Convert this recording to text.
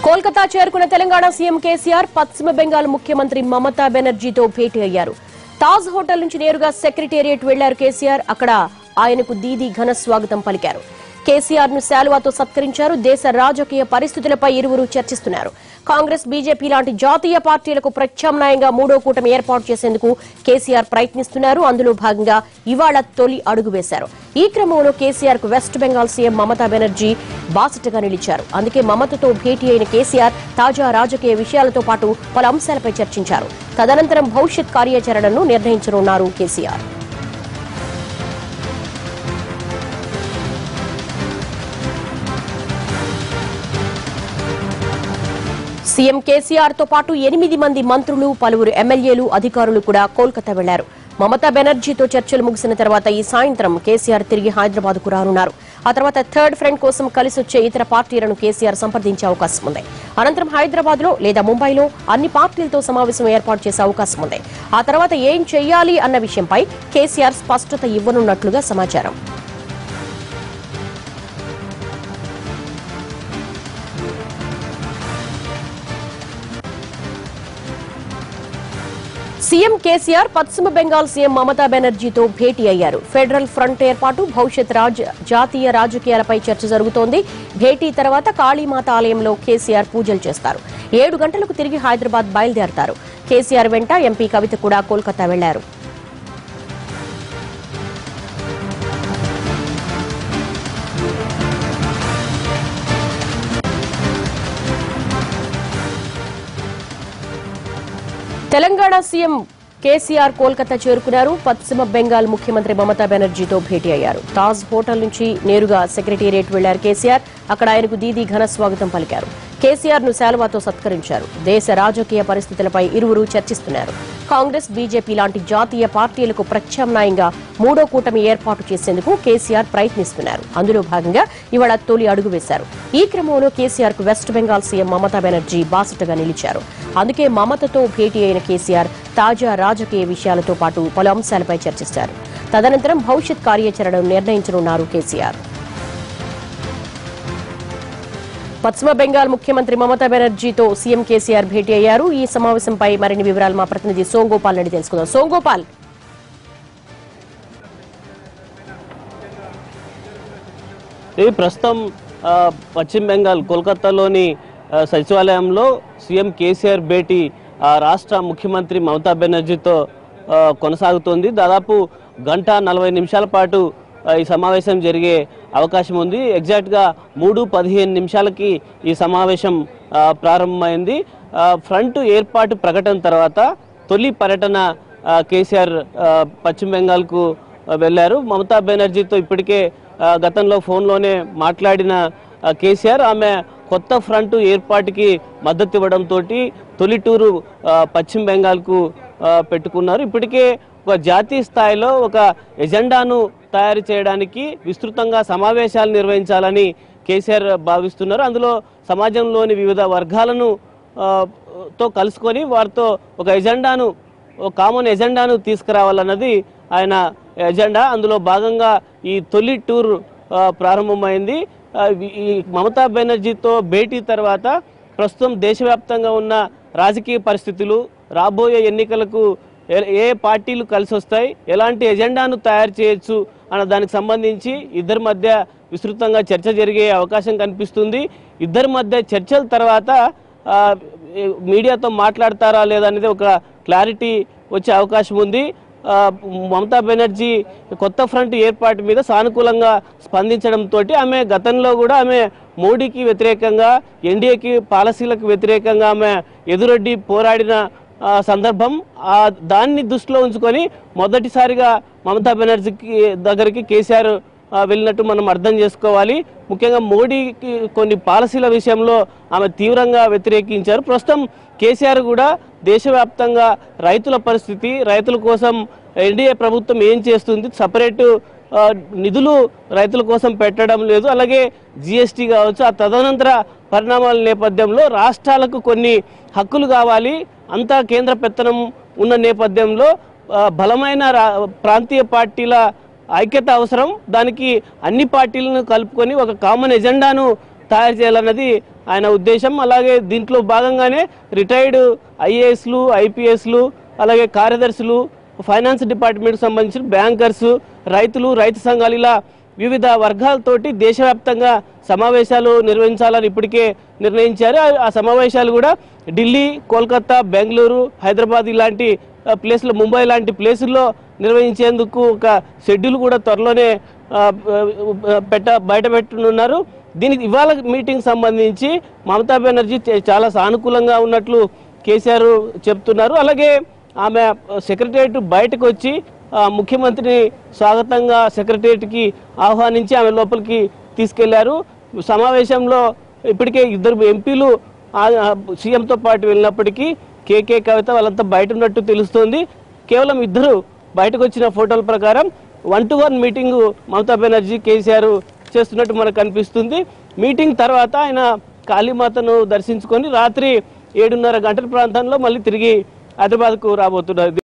కోల్కతా చేరుకున్న తెలంగాణ సీఎం కేసీఆర్ పశ్చిమ బెంగాల్ ముఖ్యమంత్రి మమతా బెనర్జీతో భేటీ అయ్యారు తాజ్ హోటల్ నుంచి నేరుగా సెక్రటేరియట్ వెళ్లారు కేసీఆర్ అక్కడ ఆయనకు దీదీ ఘన స్వాగతం పలికారు కేసీఆర్ ను శాలువాతో సత్కరించారు దేశ రాజకీయ పరిస్థితులపై ఇరువురు చర్చిస్తున్నారు కాంగ్రెస్ బీజేపీ లాంటి జాతీయ పార్టీలకు ప్రత్యామ్నాయంగా మూడో కూటమి ఏర్పాటు చేసేందుకు కేసీఆర్ ప్రయత్నిస్తున్నారు అందులో భాగంగా ఇవాళ తొలి అడుగు వేశారు ఈ క్రమంలో కేసీఆర్ కు వెస్ట్ బెంగాల్ సీఎం మమతా బెనర్జీ బాసటగా నిలిచారు అందుకే మమతతో భేటీ అయిన కేసీఆర్ తాజా రాజకీయ విషయాలతో పాటు పలు అంశాలపై చర్చించారు తదనంతరం భవిష్యత్ కార్యాచరణను నిర్ణయించనున్నారు కేసీఆర్ సీఎం కేసీఆర్ తో పాటు ఎనిమిది మంది మంత్రులు పలువురు ఎమ్మెల్యేలు అధికారులు కూడా కోల్కతా వెళ్లారు మమతా బెనర్జీతో చర్చలు ముగిసిన తర్వాత ఈ సాయంత్రం కేసీఆర్ తిరిగి హైదరాబాద్ కు రానున్నారు ఆ తర్వాత థర్డ్ ఫ్రంట్ కోసం కలిసి వచ్చే ఇతర పార్టీలను కేసీఆర్ సంప్రదించే అవకాశం ఉంది అనంతరం హైదరాబాద్ లో లేదా ముంబైలో అన్ని పార్టీలతో సమావేశం ఏర్పాటు చేసే అవకాశం ఉంది ఆ తర్వాత ఏం చెయ్యాలి అన్న విషయంపై కేసీఆర్ స్పష్టత ఇవ్వనున్నట్లుగా సమాచారం సీఎం కేసీఆర్ పశ్చిమ బెంగాల్ సీఎం మమతా బెనర్జీతో భేటీ అయ్యారు ఫెడరల్ ఫ్రంట్ ఏర్పాటు భవిష్యత్ రాజ జాతీయ రాజకీయాలపై చర్చ జరుగుతోంది భేటీ తర్వాత కాళీమాత ఆలయంలో కేసీఆర్ పూజలు చేస్తారు ఏడు గంటలకు తిరిగి హైదరాబాద్ బయలుదేరతారు కేసీఆర్ వెంట ఎంపీ కవిత కూడా కోల్కతా వెళ్లారు తెలంగాణ సీఎం కేసీఆర్ కోల్కతా చేరుకున్నారు పశ్చిమ బెంగాల్ ముఖ్యమంత్రి మమతా బెనర్జీతో భేటీ అయ్యారు తాజ్ హోటల్ నుంచి నేరుగా సెక్రటేరియట్ వెళ్లారు కేసీఆర్ అక్కడ ఆయనకు దీదీ ఘన స్వాగతం పలికారు కేసీఆర్ ను శాలువాతో సత్కరించారు దేశ రాజకీయ పరిస్థితులపై ఇరువురు చర్చిస్తున్నారు కాంగ్రెస్ బీజేపీ లాంటి జాతీయ పార్టీలకు ప్రత్యామ్నాయంగా మూడో కూటమి ఏర్పాటు చేసేందుకు కేసీఆర్ ప్రయత్నిస్తున్నారు అందులో భాగంగా ఇవాళ తొలి అడుగు వేశారు ఈ క్రమంలో కేసీఆర్ కు వెస్ట్ బెంగాల్ సీఎం మమతా బెనర్జీ బాసటగా నిలిచారు అందుకే మమతతో భేటీ అయిన కేసీఆర్ తాజా రాజకీయ విషయాలతో పాటు పలు అంశాలపై చర్చిస్తారు తదనంతరం భవిష్యత్ కార్యాచరణను నిర్ణయించనున్నారు కేసీఆర్ పశ్చిమ బెంగాల్ ముఖ్యమంత్రి మమతా బెనర్జీతో సీఎం కేసీఆర్ భేటీ అయ్యారు ఈ సమావేశంపై మరిన్ని వివరాలు మా ప్రతినిధి సోంగోపాల్ నుండి తెలుసుకుందాం సోంగోపాల్ ఇది ప్రస్తుతం ఆ, పశ్చిమ బెంగాల్ కోల్కతాలోని ఆ, సచివాలయంలో సీఎం కేసీఆర్ భేటీ ఆ, రాష్ట్ర ముఖ్యమంత్రి మమతా బెనర్జీతో ఆ, కొనసాగుతోంది దాదాపు గంట నలభై నిమిషాల పాటు ఆ, ఈ సమావేశం జరిగే అవకాశం ఉంది ఎగ్జాక్ట్గా మూడు పదిహేను నిమిషాలకి ఈ సమావేశం ఆ, ప్రారంభమైంది ఆ, ఫ్రంట్ ఏర్పాటు ప్రకటన తర్వాత తొలి పర్యటన ఆ, కేసీఆర్ ఆ, పశ్చిమ బెంగాల్కు వెళ్ళారు మమతా బెనర్జీతో ఇప్పటికే ఆ, గతంలో ఫోన్లోనే మాట్లాడిన ఆ, కేసీఆర్ ఆమె కొత్త ఫ్రంట్ ఏర్పాటుకి మద్దతు ఇవ్వడంతో తొలి టూరు ఆ, పశ్చిమ బెంగాల్కు ఆ, పెట్టుకున్నారు ఇప్పటికే ఒక జాతీయ స్థాయిలో ఒక ఎజెండాను తయారు చేయడానికి విస్తృతంగా సమావేశాలు నిర్వహించాలని కేసీఆర్ భావిస్తున్నారు అందులో సమాజంలోని వివిధ వర్గాలను ఆ, తో కలుసుకొని వారితో ఒక ఎజెండాను ఒక కామన్ ఎజెండాను తీసుకురావాలన్నది ఆయన ఎజెండా అందులో భాగంగా ఈ తొలి టూర్ ఆ, ప్రారంభమైంది ఆ, ఈ- ఈ మమతా బెనర్జీతో భేటీ తర్వాత ప్రస్తుతం దేశవ్యాప్తంగా ఉన్న రాజకీయ పరిస్థితులు రాబోయే ఎన్నికలకు ఏ- ఏ పార్టీలు కలిసి వస్తాయి ఎలాంటి ఎజెండాను తయారు చేయొచ్చు అన్న దానికి సంబంధించి ఇద్దరి మధ్య విస్తృతంగా చర్చ జరిగే అవకాశం కనిపిస్తుంది ఇద్దరి మధ్య చర్చల తర్వాత ఆ, ఏ- మీడియాతో మాట్లాడతారా లేదా అనేది ఒక క్లారిటీ వచ్చే అవకాశం ఉంది ఆ, మమతా బెనర్జీ కొత్త ఫ్రంట్ ఏర్పాటు మీద సానుకూలంగా స్పందించడంతో ఆమె గతంలో కూడా ఆమె మోడీకి వ్యతిరేకంగా ఎన్డీఏకి పాలసీలకు వ్యతిరేకంగా ఆమె ఎదురొడ్డి పోరాడిన ఆ, సందర్భం ఆ దాన్ని దృష్టిలో ఉంచుకొని మొదటిసారిగా మమతా బెనర్జీకి దగ్గరికి కేసీఆర్ ఆ, వెళ్ళినట్టు మనం అర్థం చేసుకోవాలి ముఖ్యంగా మోడీకి కొన్ని పాలసీల విషయంలో ఆమె తీవ్రంగా వ్యతిరేకించారు ప్రస్తుతం కేసీఆర్ కూడా దేశవ్యాప్తంగా రైతుల పరిస్థితి రైతుల కోసం ఎన్డీఏ ప్రభుత్వం ఏం చేస్తుంది సపరేటు ఆ, నిధులు రైతుల కోసం పెట్టడం లేదు అలాగే జిఎస్టీ కావచ్చు ఆ తదనంతర పరిణామాల నేపథ్యంలో రాష్ట్రాలకు కొన్ని హక్కులు కావాలి అంతా కేంద్ర పెత్తనం ఉన్న నేపథ్యంలో ఆ, బలమైన రా- ప్రాంతీయ పార్టీల ఐక్యత అవసరం దానికి అన్ని పార్టీలను కలుపుకొని ఒక కామన్ ఎజెండాను తయారు చేయాలన్నది ఆయన ఉద్దేశం అలాగే దీంట్లో భాగంగానే రిటైర్డ్ ఐఏఎస్లు ఐపీఎస్లు అలాగే కార్యదర్శులు ఫైనాన్స్ డిపార్ట్మెంట్కి సంబంధించిన బ్యాంకర్స్ రైతులు రైతు సంఘాలు ఇలా వివిధ వర్గాలతోటి దేశవ్యాప్తంగా సమావేశాలు నిర్వహించాలని ఇప్పటికే నిర్ణయించారు ఆ- ఆ సమావేశాలు కూడా ఢిల్లీ కోల్కతా బెంగళూరు హైదరాబాద్ ఇలాంటి ఆ, ప్లేస్లు ముంబై లాంటి ప్లేసుల్లో నిర్వహించేందుకు ఒక షెడ్యూల్ కూడా త్వరలోనే ఆ, ఆ, పెట్ట బయట పెట్టనున్నారు దీనికి ఇవాళ మీటింగ్ సంబంధించి మమతా బెనర్జీ చే- చాలా సానుకూలంగా ఉన్నట్లు కేసీఆర్ చెప్తున్నారు అలాగే ఆమె సెక్రటరియట్ బయటకు వచ్చి ఆ, ముఖ్యమంత్రిని స్వాగతంగా సెక్రటరియట్కి ఆహ్వానించి ఆమె లోపలికి తీసుకెళ్లారు సమావేశంలో ఇప్పటికే ఇద్దరు ఎంపీలు ఆ- ఆ సీఎంతో పాటు వెళ్ళినప్పటికీ కేకే కవిత వాళ్ళంతా బయట ఉన్నట్టు తెలుస్తోంది కేవలం ఇద్దరు బయటకు వచ్చిన ఫోటోల ప్రకారం one to one meeting Mamata Banerjee KCR చేస్తున్నట్టు మనకు కనిపిస్తుంది మీటింగ్ తర్వాత ఆయన కాళీమాతను దర్శించుకొని రాత్రి ఏడున్నర గంటల ప్రాంతంలో మళ్ళీ తిరిగి హైదరాబాద్కు రాబోతున్నారు